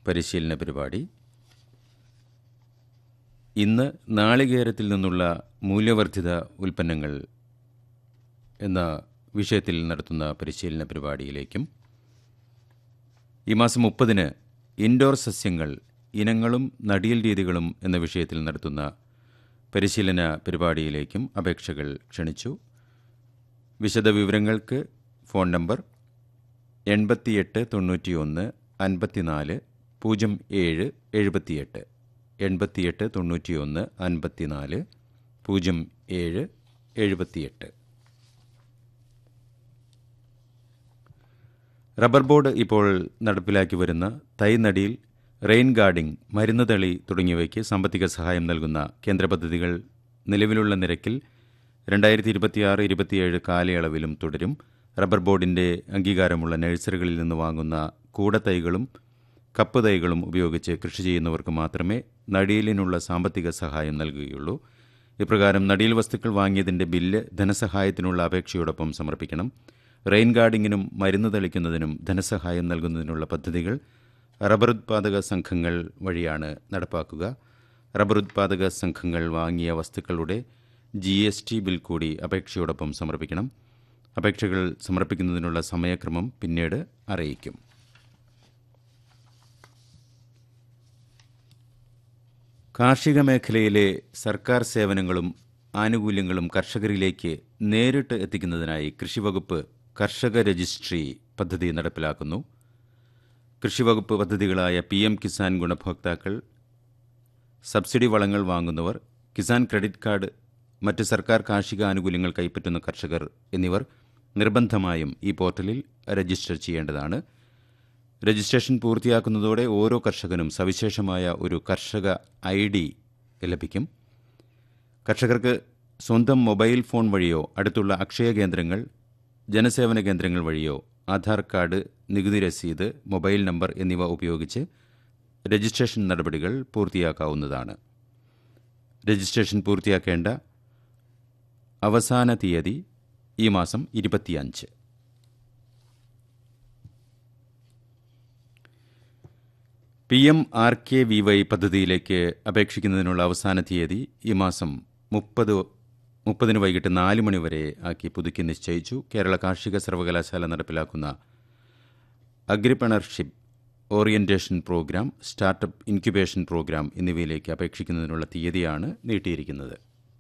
പരിശീലന പരിപാടി ഇന്ന് നാളികേരത്തിൽ നിന്നുള്ള മൂല്യവർദ്ധിത ഉൽപ്പന്നങ്ങൾ എന്ന വിഷയത്തിൽ നടത്തുന്ന പരിശീലന പരിപാടിയിലേക്കും ഈ മാസം മുപ്പതിന് ഇൻഡോർ സസ്യങ്ങൾ ഇനങ്ങളും നടിയൽ രീതികളും എന്ന വിഷയത്തിൽ നടത്തുന്ന പരിശീലന പരിപാടിയിലേക്കും അപേക്ഷകൾ ക്ഷണിച്ചു വിശദവിവരങ്ങൾക്ക് ഫോൺ നമ്പർ എൺപത്തിയെട്ട് തൊണ്ണൂറ്റിയൊന്ന് അൻപത്തിനാല് പൂജ്യം ഏഴ് എഴുപത്തിയെട്ട് എൺപത്തിയെട്ട് തൊണ്ണൂറ്റിയൊന്ന് അൻപത്തിനാല് പൂജ്യം ഏഴ് എഴുപത്തിയെട്ട് റബ്ബർ ബോർഡ് ഇപ്പോൾ നടപ്പിലാക്കി വരുന്ന തൈനടിയിൽ റെയിൻ ഗാർഡിംഗ് മരുന്ന് തളി തുടങ്ങിയവയ്ക്ക് സാമ്പത്തിക സഹായം നൽകുന്ന കേന്ദ്ര പദ്ധതികൾ നിലവിലുള്ള നിരക്കിൽ രണ്ടായിരത്തി ഇരുപത്തിയാറ് ഇരുപത്തിയേഴ് കാലയളവിലും തുടരും റബ്ബർ ബോർഡിൻ്റെ അംഗീകാരമുള്ള നഴ്സറികളിൽ നിന്ന് വാങ്ങുന്ന കൂടത്തൈകളും കപ്പ് തൈകളും ഉപയോഗിച്ച് കൃഷി ചെയ്യുന്നവർക്ക് മാത്രമേ നടിയിലിനുള്ള സാമ്പത്തിക സഹായം നൽകുകയുള്ളൂ ഇപ്രകാരം നടിയിൽ വസ്തുക്കൾ വാങ്ങിയതിൻ്റെ ബില്ല് ധനസഹായത്തിനുള്ള അപേക്ഷയോടൊപ്പം സമർപ്പിക്കണം റെയിൻ ഗാർഡിങ്ങിനും മരുന്ന് തളിക്കുന്നതിനും ധനസഹായം നൽകുന്നതിനുള്ള പദ്ധതികൾ റബ്ബർ ഉത്പാദക സംഘങ്ങൾ വഴിയാണ് നടപ്പാക്കുക റബ്ബർ ഉത്പാദക സംഘങ്ങൾ വാങ്ങിയ വസ്തുക്കളുടെ ജി എസ് ടി ബിൽ കൂടി അപേക്ഷയോടൊപ്പം സമർപ്പിക്കണം അപേക്ഷകൾ സമർപ്പിക്കുന്നതിനുള്ള സമയക്രമം പിന്നീട് അറിയിക്കും കാർഷിക മേഖലയിലെ സർക്കാർ സേവനങ്ങളും ആനുകൂല്യങ്ങളും കർഷകരിലേക്ക് നേരിട്ട് എത്തിക്കുന്നതിനായി കൃഷിവകുപ്പ് കർഷക രജിസ്ട്രി പദ്ധതി നടപ്പിലാക്കുന്നു കൃഷിവകുപ്പ് പദ്ധതികളായ പി എം കിസാൻ ഗുണഭോക്താക്കൾ സബ്സിഡി വളങ്ങൾ വാങ്ങുന്നവർ കിസാൻ ക്രെഡിറ്റ് കാർഡ് മറ്റ് സർക്കാർ കാർഷിക ആനുകൂല്യങ്ങൾ കൈപ്പറ്റുന്ന കർഷകർ എന്നിവർ നിർബന്ധമായും ഈ പോർട്ടലിൽ രജിസ്റ്റർ ചെയ്യേണ്ടതാണ് രജിസ്ട്രേഷൻ പൂർത്തിയാക്കുന്നതോടെ ഓരോ കർഷകനും സവിശേഷമായ ഒരു കർഷക ഐ ഡി ലഭിക്കും കർഷകർക്ക് സ്വന്തം മൊബൈൽ ഫോൺ വഴിയോ അടുത്തുള്ള അക്ഷയ കേന്ദ്രങ്ങൾ ജനസേവന കേന്ദ്രങ്ങൾ വഴിയോ ആധാർ കാർഡ് നികുതി രസീത് മൊബൈൽ നമ്പർ എന്നിവ ഉപയോഗിച്ച് രജിസ്ട്രേഷൻ നടപടികൾ പൂർത്തിയാക്കാവുന്നതാണ് രജിസ്ട്രേഷൻ പൂർത്തിയാക്കേണ്ട അവസാന തീയതി ഈ മാസം ഇരുപത്തിയഞ്ച് P M R K V Y പദ്ധതിയിലേക്ക് അപേക്ഷിക്കുന്നതിനുള്ള അവസാന തീയതി ഈ മാസം മുപ്പത് മുപ്പതിന് വൈകിട്ട് നാല് മണി വരെ ആക്കി പുതുക്കി നിശ്ചയിച്ചു കേരള കാർഷിക സർവകലാശാല നടപ്പിലാക്കുന്ന agripreneurship orientation program startup incubation program എന്നിവയിലേക്ക് അപേക്ഷിക്കുന്നതിനുള്ള തീയതിയാണ് നീട്ടിയിരിക്കുന്നത്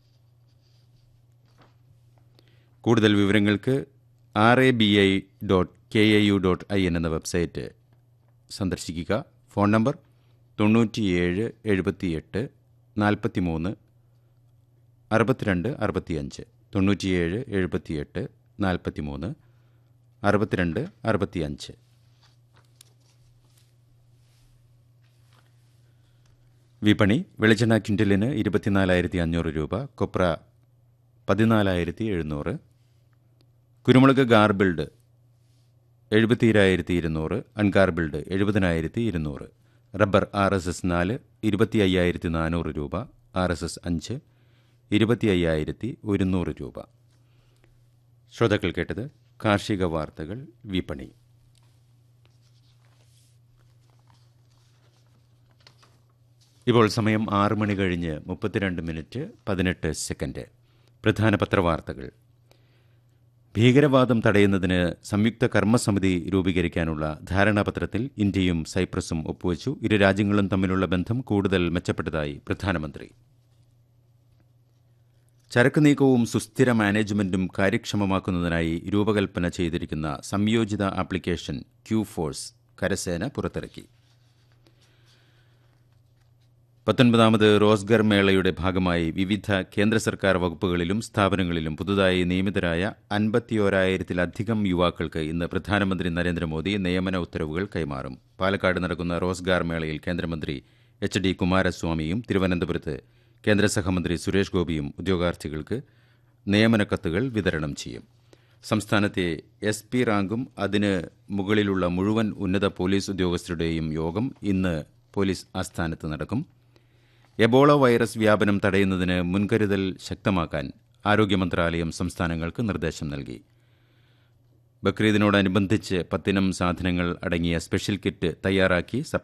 കൂടുതൽ വിവരങ്ങൾക്ക് R A B I dot K A U dot I N എന്ന വെബ്സൈറ്റ് സന്ദർശിക്കുക ഫോൺ നമ്പർ തൊണ്ണൂറ്റിയേഴ് എഴുപത്തിയെട്ട് നാൽപ്പത്തി മൂന്ന് അറുപത്തിരണ്ട് അറുപത്തിയഞ്ച് തൊണ്ണൂറ്റിയേഴ് എഴുപത്തിയെട്ട് നാൽപ്പത്തി മൂന്ന് അറുപത്തിരണ്ട് അറുപത്തിയഞ്ച് വിപണി വെളിച്ചെണ്ണ ക്വിൻ്റലിന് ഇരുപത്തിനാലായിരത്തി അഞ്ഞൂറ് രൂപ കൊപ്ര പതിനാലായിരത്തി എഴുന്നൂറ് കുരുമുളക് ഗാർബിൾഡ് എഴുപത്തിരായിരത്തി ഇരുന്നൂറ് അൺഗാർബിൾഡ് എഴുപതിനായിരത്തി ഇരുന്നൂറ് റബ്ബർ ആർ എസ് എസ് നാല് ഇരുപത്തി അയ്യായിരത്തി നാനൂറ് രൂപ ആർ എസ് എസ് അഞ്ച് ഇരുപത്തി അയ്യായിരത്തി ഒരുന്നൂറ് രൂപ ശ്രോതാക്കൾ കേട്ടത് കാർഷിക വാർത്തകൾ വിപണി ഇപ്പോൾ സമയം ആറ് മണി കഴിഞ്ഞ് മുപ്പത്തിരണ്ട് മിനിറ്റ് പതിനെട്ട് സെക്കൻഡ് പ്രധാന പത്രവാർത്തകൾ ഭീകരവാദം തടയുന്നതിന് സംയുക്ത കർമ്മസമിതി രൂപീകരിക്കാനുള്ള ധാരണാപത്രത്തിൽ ഇന്ത്യയും സൈപ്രസും ഒപ്പുവച്ചു ഇരു രാജ്യങ്ങളും തമ്മിലുള്ള ബന്ധം കൂടുതൽ മെച്ചപ്പെട്ടതായി പ്രധാനമന്ത്രി ചരക്ക് നീക്കവും സുസ്ഥിര മാനേജ്മെന്റും കാര്യക്ഷമമാക്കുന്നതിനായി രൂപകൽപ്പന ചെയ്തിരിക്കുന്ന സംയോജിത ആപ്ലിക്കേഷൻ ക്യൂ ഫോഴ്സ് കരസേന പുറത്തിറക്കി പത്തൊൻപതാമത് റോസ്ഗർ മേളയുടെ ഭാഗമായി വിവിധ കേന്ദ്ര സർക്കാർ വകുപ്പുകളിലും സ്ഥാപനങ്ങളിലും പുതുതായി നിയമിതരായ അൻപത്തിയോരായിരത്തിലധികം യുവാക്കൾക്ക് ഇന്ന് പ്രധാനമന്ത്രി നരേന്ദ്രമോദി നിയമന ഉത്തരവുകൾ കൈമാറും പാലക്കാട് നടക്കുന്ന റോസ്ഗാർ മേളയിൽ കേന്ദ്രമന്ത്രി എച്ച് ഡി കുമാരസ്വാമിയും തിരുവനന്തപുരത്ത് കേന്ദ്ര സഹമന്ത്രി സുരേഷ് ഗോപിയും ഉദ്യോഗാർത്ഥികൾക്ക് നിയമന കത്തുകൾ വിതരണം ചെയ്യും സംസ്ഥാനത്തെ എസ് പി റാങ്കും അതിന് മുകളിലുള്ള മുഴുവൻ ഉന്നത പോലീസ് ഉദ്യോഗസ്ഥരുടെയും യോഗം ഇന്ന് പോലീസ് ആസ്ഥാനത്ത് നടക്കും എബോള വൈറസ് വ്യാപനം തടയുന്നതിന് മുൻകരുതൽ ശക്തമാക്കാൻ ആരോഗ്യ മന്ത്രാലയം സംസ്ഥാനങ്ങൾക്ക് നിർദ്ദേശം നൽകി ബക്രീദിനോടനുബന്ധിച്ച് പത്തിനം സാധനങ്ങൾ അടങ്ങിയ സ്പെഷ്യൽ കിറ്റ് തയ്യാറാക്കി